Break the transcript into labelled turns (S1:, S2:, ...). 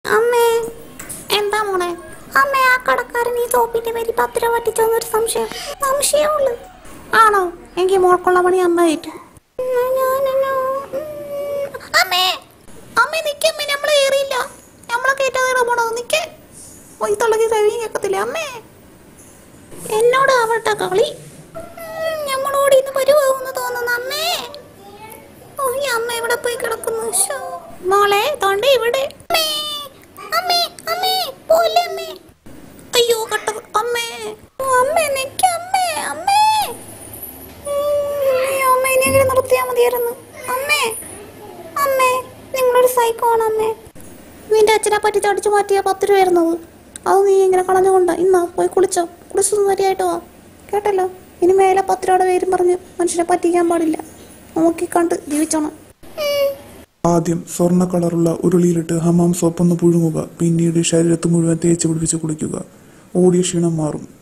S1: അമ്മേ എന്താ മോളെ അമ്മേ ആ കടക്കാരൻ ഈ സോപ്പിന്റെ പേര് പത്ത് രൂപ പറ്റിച്ചോന്നൊരു സംശയം സംശയമുള്ളു ആണോ എങ്കിൽ മോൾക്കുള്ള പണി അമ്മ ഏറ്റു അമ്മേ അമ്മേ നിക്കമ്മേ നമ്മളെ ഏറിയില്ല നമ്മളെ കേറ്റാതെ പോണോ നിക്കേ പോയി തള്ളക്ക് സേവിങ് കേൾക്കത്തില്ല അമ്മേ എന്നോട് ആവട്ടെ കളി ഉം, ഞമ്മളോട് ഇന്ന് വരുവാന്ന് തോന്നുന്നു അമ്മേ ഓ ഈ അമ്മ ഇവിടെ പോയി കിടക്കുന്നു ശ്ശോ. മോളെ തോണ്ട ഇവിടെ അമ്മേ, അമ്മേ, അമ്മേ, പോലെ അമ്മേ. അയ്യോ കട്ടത് അമ്മേ ഓ, അമ്മേ നിക്ക് അമ്മേ അമ്മേ ഉം, അയ്യോ, അമ്മേ ഇനി എങ്ങനെ നിർത്തിയാ മതിയായിരുന്നു അമ്മേ അമ്മേ നിങ്ങളൊരു സൈക്കോ ആണ് അമ്മേ നിന്റെ അച്ഛനെ പറ്റി തടിച്ചു മാറ്റിയ പത്ത് രൂപ ആയിരുന്നത് അത് നീ ഇങ്ങനെ കളഞ്ഞുകൊണ്ട ഇന്നാ പോയി കുളിച്ചോ കുളിച്ചു മതിയായിട്ട് വാ കേട്ടല്ലോ ഇനി മേലെ പത്ത് രൂപയുടെ പേരും പറഞ്ഞ് മനുഷ്യനെ പറ്റിക്കാൻ പാടില്ല നോക്കി കണ്ട് ജീവിച്ചോണം
S2: ആദ്യം സ്വർണ്ണ കളറുള്ള ഉരുളിയിലിട്ട് ഹമാം സോപ്പൊന്ന് പുഴുങ്ങുക പിന്നീട് ശരീരത്ത് മുഴുവൻ തേച്ച് പിടിപ്പിച്ച് കുളിക്കുക ഓടിയ ക്ഷീണം മാറും